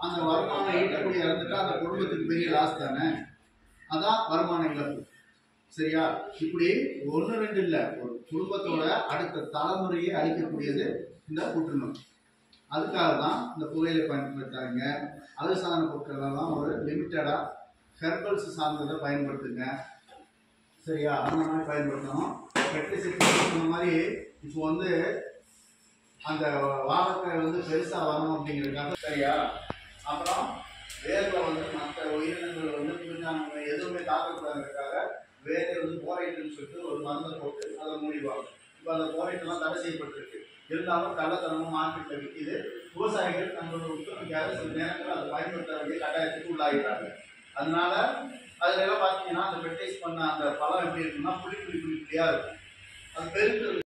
அந்த வருமானம் ஈட்டக்கூடிய இறந்துட்டா அந்த குடும்பத்துக்கு பெரிய லாஸ் தானே அதான் வருமான இழப்பு சரியா இப்படி ஒன்று ரெண்டு இல்லை ஒரு குடும்பத்தோட அடுத்த தலைமுறையை அழிக்கக்கூடியது இந்த புற்றுநோய் அதுக்காக தான் இந்த புகையிலை பயன்படுத்தாங்க அது சார்ந்த பொருட்களெல்லாம் ஒரு லிமிட்டடாக ஹெர்பல்ஸ் சார்ந்ததை பயன்படுத்துங்க சரியா அந்த மாதிரி பயன்படுத்தணும் எலக்ட்ரிசிட்டி சொன்ன மாதிரி இப்போ வந்து அந்த வாழைக்காய் வந்து பெருசாக வரணும் அப்படிங்கிறதுக்காக சரியா அப்புறம் வேரில் வந்து மற்ற உயிரினங்கள் வந்து புரிஞ்சாங்க எதுவுமே தாக்கக்கூடாதுங்கிறதுக்காக வேரில் வந்து போரைட்டுன்னு சொல்லிட்டு ஒரு மருந்தை போட்டு அதை மூடிடுவாங்க இப்போ அந்த போரைட்டெல்லாம் தடை செய்யப்பட்டிருக்கு இருந்தாலும் கள்ளத்தனமும் மார்க்கெட்டில் விற்கிது விவசாயிகள் தங்களோட உற்பத்திக்காக சில நேரத்தில் அதை பயன்படுத்த வேண்டிய கட்டாயத்துக்கு உள்ளாகிறாங்க அதனால அதுல எல்லாம் பார்த்தீங்கன்னா அந்த ஃபெர்டைஸ் பண்ண அந்த பழம் எப்படி இருக்குன்னா புளி புளி புளி புளியாக இருக்கும் அது பெருக்கிறது